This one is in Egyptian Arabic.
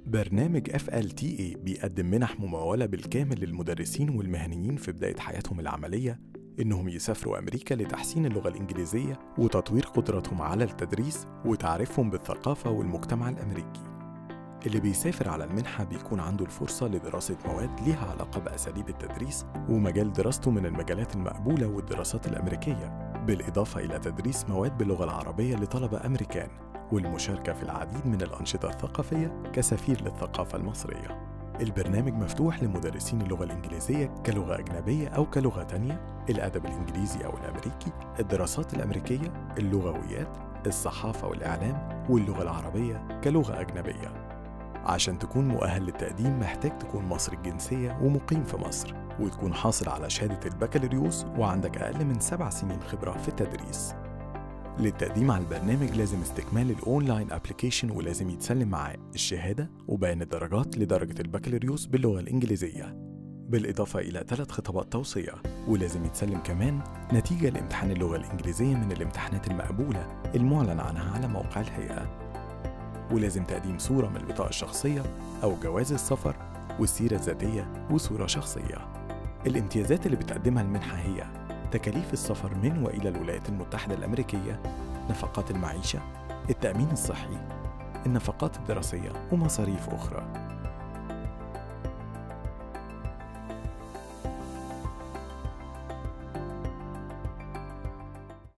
برنامج FLTA بيقدم منح ممولة بالكامل للمدرسين والمهنيين في بداية حياتهم العملية إنهم يسافروا أمريكا لتحسين اللغة الإنجليزية وتطوير قدرتهم على التدريس وتعريفهم بالثقافة والمجتمع الأمريكي. اللي بيسافر على المنحة بيكون عنده الفرصة لدراسة مواد ليها علاقة بأساليب التدريس ومجال دراسته من المجالات المقبولة والدراسات الأمريكية بالإضافة إلى تدريس مواد باللغة العربية لطلبة أمريكان والمشاركة في العديد من الأنشطة الثقافية كسفير للثقافة المصرية. البرنامج مفتوح لمدرسين اللغة الإنجليزية كلغة أجنبية أو كلغة تانية، الأدب الإنجليزي أو الأمريكي، الدراسات الأمريكية، اللغويات، الصحافة والإعلام، واللغة العربية كلغة أجنبية. عشان تكون مؤهل للتقديم محتاج تكون مصري الجنسية ومقيم في مصر وتكون حاصل على شهادة البكالوريوس وعندك أقل من سبع سنين خبرة في التدريس للتقديم على البرنامج لازم استكمال الأونلاين أبليكيشن ولازم يتسلم معاه الشهادة وبيان الدرجات لدرجة البكالوريوس باللغة الإنجليزية بالإضافة إلى ثلاث خطابات توصية ولازم يتسلم كمان نتيجة لامتحان اللغة الإنجليزية من الامتحانات المقبولة المعلن عنها على موقع الهيئة ولازم تقديم صورة من البطاقة الشخصية أو جواز السفر والسيرة الذاتية وصورة شخصية الامتيازات اللي بتقدمها المنحة هي تكاليف السفر من وإلى الولايات المتحدة الأمريكية نفقات المعيشة التأمين الصحي النفقات الدراسية ومصاريف أخرى